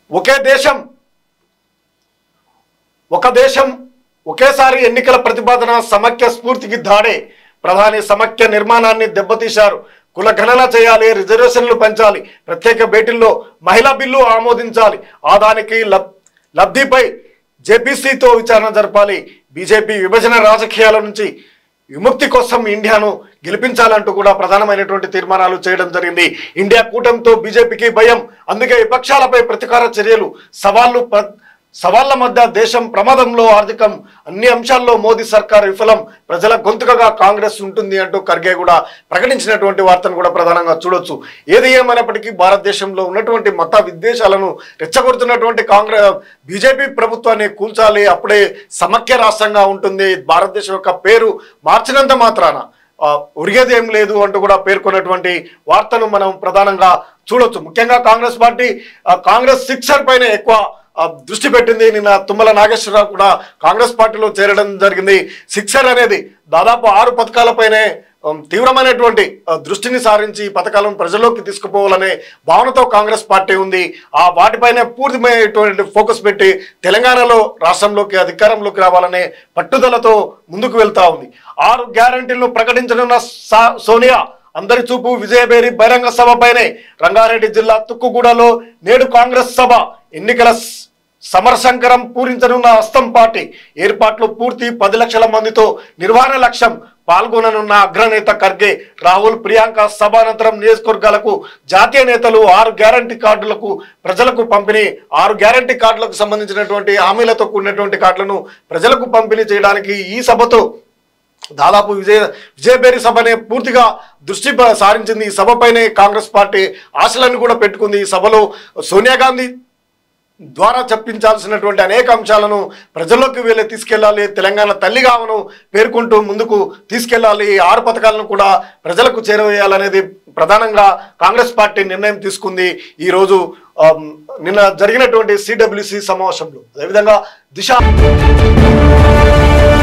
ఒకే దేశం ఒక దేశం ఒకేసారి ఎన్నికల ప్రతిపాదన సమైక్య స్ఫూర్తికి దాడే ప్రధాని సమైక్య నిర్మాణాన్ని దెబ్బతీశారు కుల గణన చేయాలి రిజర్వేషన్లు పెంచాలి ప్రత్యేక భేటీల్లో మహిళా బిల్లు ఆమోదించాలి ఆదానికి లబ్ లబ్ధిపై జేపీసీతో విచారణ జరపాలి బీజేపీ విభజన రాజకీయాల నుంచి విముక్తి కోసం ఇండియాను గెలిపించాలంటూ కూడా ప్రధానమైనటువంటి తీర్మానాలు చేయడం జరిగింది ఇండియా కూటమితో బీజేపీకి భయం అందుకే విపక్షాలపై ప్రతీకార చర్యలు సవాళ్లు ప్ర- సవాళ్ల మధ్య దేశం ప్రమాదంలో ఆర్థికం అన్ని అంశాల్లో మోదీ సర్కార్ విఫలం ప్రజల గొంతుకగా కాంగ్రెస్ ఉంటుంది అంటూ ఖర్గే కూడా ప్రకటించినటువంటి వార్తను కూడా ప్రధానంగా చూడొచ్చు ఏది ఏమైనప్పటికీ భారతదేశంలో ఉన్నటువంటి మత విద్వేషాలను రెచ్చగొడుతున్నటువంటి కాంగ్రెస్ బీజేపీ ప్రభుత్వాన్ని కూల్చాలి అప్పుడే సమైక్య రాష్ట్రంగా ఉంటుంది భారతదేశం యొక్క పేరు మార్చినంత మాత్రాన ఆ, ఉరిగేది ఏం లేదు అంటూ కూడా పేర్కొన్నటువంటి వార్తను మనం ప్రధానంగా చూడొచ్చు ముఖ్యంగా కాంగ్రెస్ పార్టీ ఆ, కాంగ్రెస్ సిక్సర్ పైన ఎక్కువ ఆ, దృష్టి పెట్టింది నిన్న తుమ్మల నాగేశ్వరరావు కూడా కాంగ్రెస్ పార్టీలో చేరడం జరిగింది సిక్సర్ అనేది దాదాపు ఆరు పథకాలపైనే ఉమ్, తీవ్రమైనటువంటి ఆ, దృష్టిని సారించి ఈ పథకాలను ప్రజల్లోకి తీసుకుపోవాలనే భావనతో కాంగ్రెస్ పార్టీ ఉంది ఆ వాటిపైనే పూర్తిమైనటువంటి ఫోకస్ పెట్టి తెలంగాణలో రాష్ట్రంలోకి అధికారంలోకి రావాలనే పట్టుదలతో ముందుకు వెళ్తా ఉంది ఆరు గ్యారంటీలను ప్రకటించనున్న సా- సోనియా అందరి చూపు విజయబేరి బహిరంగ సభపైనే రంగారెడ్డి జిల్లా తుక్కుగూడలో నేడు కాంగ్రెస్ సభ ఎన్నికల స- సమరశంకరం పూరించనున్న హస్తం పార్టీ ఏర్పాట్లు పూర్తి పది లక్షల మందితో నిర్వహణ లక్ష్యం పాల్గొననున్న అగ్రనేత ఖర్గే రాహుల్ ప్రియాంక సభ అనంతరం నియోజకవర్గాలకు జాతీయ నేతలు ఆరు గ్యారంటీ కార్డులకు ప్రజలకు పంపిణీ ఆరు గ్యారంటీ కార్డులకు సంబంధించినటువంటి హామీలతో కూడినటువంటి కార్డులను ప్రజలకు పంపిణీ చేయడానికి ఈ సభతో దాదాపు విజయ విజయబేరి సభనే పూర్తిగా దృష్టి ప- సారించింది ఈ సభపైనే కాంగ్రెస్ పార్టీ ఆశలను కూడా పెట్టుకుంది ఈ సభలో సోనియా గాంధీ ద్వారా చెప్పించాల్సినటువంటి అనేక అంశాలను ప్రజల్లోకి వెళ్ళి తీసుకెళ్ళాలి తెలంగాణ తల్లిగామను పేర్కొంటూ ముందుకు తీసుకెళ్ళాలి ఈ ఆరు పథకాలను కూడా ప్రజలకు చేరవేయాలనేది ప్రధానంగా కాంగ్రెస్ పార్టీ నిర్ణయం తీసుకుంది ఈరోజు ఆమ్, నిన్న జరిగినటువంటి సిడబ్ల్యూసి సమావేశంలో అదేవిధంగా దిశ